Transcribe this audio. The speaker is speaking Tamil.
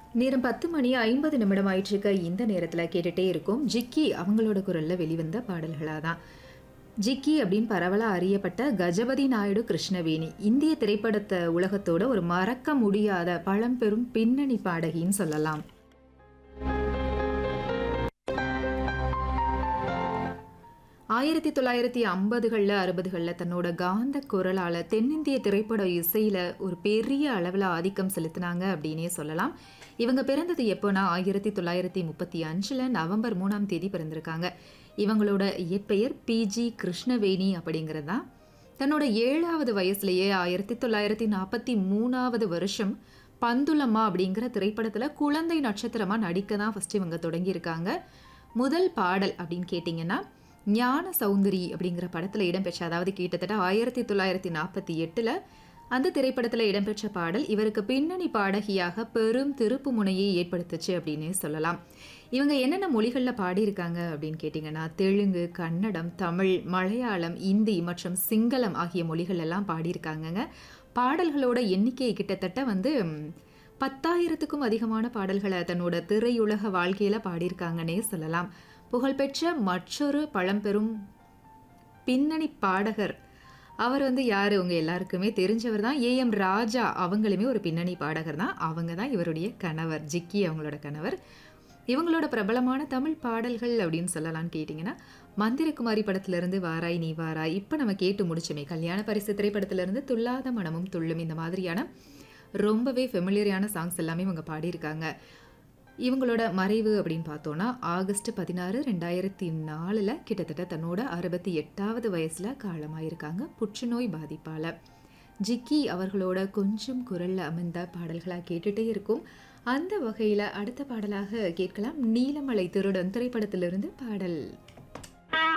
நேரம் பத்து மணி ஐம்பது நிமிடம் ஆயிட்டிருக்க இந்த நேரத்தில் கேட்டுட்டே இருக்கும் ஜிக்கி அவங்களோட குரலில் வெளிவந்த பாடல்களாக தான் ஜிக்கி அப்படின்னு பரவலாக அறியப்பட்ட கஜபதி நாயுடு கிருஷ்ணவேணி இந்திய திரைப்படத்தை உலகத்தோட ஒரு மறக்க முடியாத பழம்பெரும் பின்னணி பாடகின்னு சொல்லலாம் ஆயிரத்தி தொள்ளாயிரத்தி ஐம்பதுகளில் அறுபதுகளில் தன்னோட காந்த குரலால் தென்னிந்திய திரைப்பட இசையில் ஒரு பெரிய அளவில் ஆதிக்கம் செலுத்தினாங்க அப்படின்னே சொல்லலாம் இவங்க பிறந்தது எப்போனா ஆயிரத்தி தொள்ளாயிரத்தி முப்பத்தி அஞ்சில் நவம்பர் மூணாம் தேதி பிறந்திருக்காங்க இவங்களோட இயற்பெயர் பிஜி கிருஷ்ணவேணி அப்படிங்கிறது தான் தன்னோட ஏழாவது வயசுலேயே ஆயிரத்தி தொள்ளாயிரத்தி நாற்பத்தி மூணாவது வருஷம் பந்துலம்மா அப்படிங்கிற திரைப்படத்தில் குழந்தை நட்சத்திரமாக நடிக்க தான் ஃபஸ்ட்டு இவங்க தொடங்கியிருக்காங்க முதல் பாடல் அப்படின்னு கேட்டிங்கன்னா ஞான சௌந்தரி அப்படிங்கிற படத்தில் இடம்பெற்ற அதாவது கிட்டத்தட்ட ஆயிரத்தி தொள்ளாயிரத்தி நாற்பத்தி எட்டில் அந்த திரைப்படத்தில் இடம்பெற்ற பாடல் இவருக்கு பின்னணி பாடகியாக பெரும் திருப்பு முனையை ஏற்படுத்துச்சு அப்படின்னு சொல்லலாம் இவங்க என்னென்ன மொழிகளில் பாடியிருக்காங்க அப்படின்னு கேட்டிங்கன்னா தெலுங்கு கன்னடம் தமிழ் மலையாளம் இந்தி மற்றும் சிங்களம் ஆகிய மொழிகள் எல்லாம் பாடியிருக்காங்கங்க பாடல்களோட எண்ணிக்கை கிட்டத்தட்ட வந்து பத்தாயிரத்துக்கும் அதிகமான பாடல்களை தன்னோட திரையுலக வாழ்க்கையில் பாடியிருக்காங்கன்னே சொல்லலாம் புகழ்பெற்ற மற்றொரு பழம்பெரும் பின்னணி பாடகர் அவர் வந்து யார் உங்க எல்லாருக்குமே தெரிஞ்சவர் தான் ஏஎம் ராஜா அவங்களுமே ஒரு பின்னணி பாடகர் தான் அவங்க தான் இவருடைய கணவர் ஜிக்கி அவங்களோட கணவர் இவங்களோட பிரபலமான தமிழ் பாடல்கள் அப்படின்னு சொல்லலாம்னு கேட்டிங்கன்னா மந்திரகுமாரி படத்துலேருந்து வாராய் நீ வாராய் இப்போ நம்ம கேட்டு முடிச்சோமே கல்யாண பரிசு திரைப்படத்துலேருந்து துல்லாத மனமும் துள்ளும் இந்த மாதிரியான ரொம்பவே ஃபெமிலியரான சாங்ஸ் எல்லாமே இவங்க பாடியிருக்காங்க இவங்களோட மறைவு அப்படின்னு பார்த்தோன்னா ஆகஸ்ட் பதினாறு ரெண்டாயிரத்தி நாலில் கிட்டத்தட்ட தன்னோட அறுபத்தி எட்டாவது வயசில் காலமாயிருக்காங்க புற்றுநோய் பாதிப்பால் ஜிக்கி அவர்களோட கொஞ்சம் குரலில் அமைந்த பாடல்களாக கேட்டுகிட்டே இருக்கும் அந்த வகையில் அடுத்த பாடலாக கேட்கலாம் நீலமலை திருடன் திரைப்படத்திலிருந்து பாடல்